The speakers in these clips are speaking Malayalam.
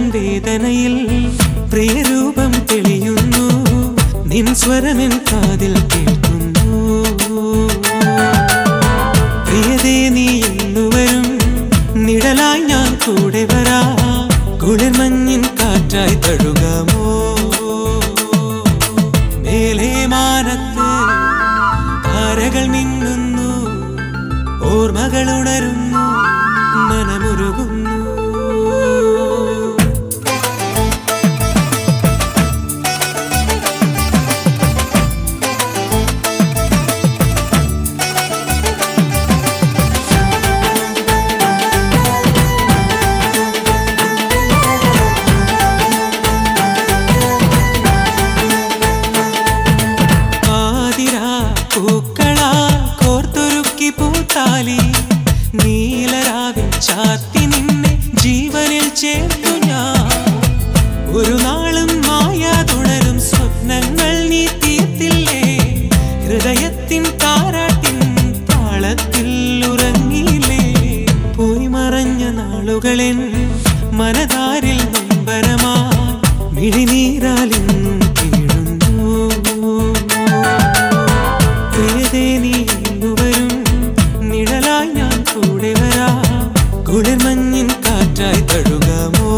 വേദനയിൽ പ്രിയരൂപം തെളിയുന്നു നിൻ സ്വരമെൻ കാതിൽ കേൾക്കുന്നു പ്രിയതേ നീ എന്നുവരും നിഴലായി ഞാൻ കൂടെ വരാ കുളിർമഞ്ഞിൻ കാറ്റായി തഴുകാമോ മേലേ മാനത്ത് താരകൾ മിന്നുന്നു ഓർമ്മകൾ ഉണരുന്നു മനമുരുകുന്നു ആതിരാ പൂക്കളാ കോർത്തൊരുക്കി പൂത്താലി നീലരാവിൽ ചാത്തി നിന്നെ ജീവനിൽ ചേർത്തു ഞാൻ ഒരു നാളും മായാ തുടരും സ്വപ്നങ്ങൾ നീ തീർത്തില്ലേ ഹൃദയത്തിൻ താരാട്ടിൻ താളത്തിൽ ഉറങ്ങിയില്ലേ പോയി മറഞ്ഞ നാളുകളെൻ മനതാരിൽ നൊമ്പരമാ മിഴിനീരാലിന്നും കീഴുന്നു പ്രിയതേ നീ എന്നുവരും നിഴലായി ഞാൻ കൂടെ വരാ കുളിർമഞ്ഞിൻ കാറ്റായി തഴുകാമോ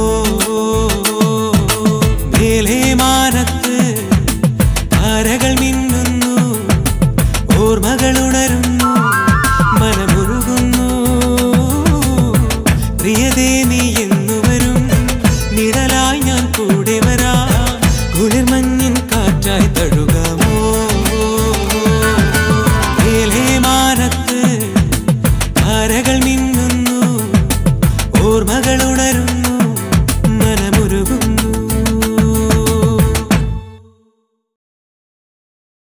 മേലേ മാനത്ത് താരകൾ മിന്നുന്നു ഓർമ്മകൾ ഉണരുന്നു മനമുരുകുന്നു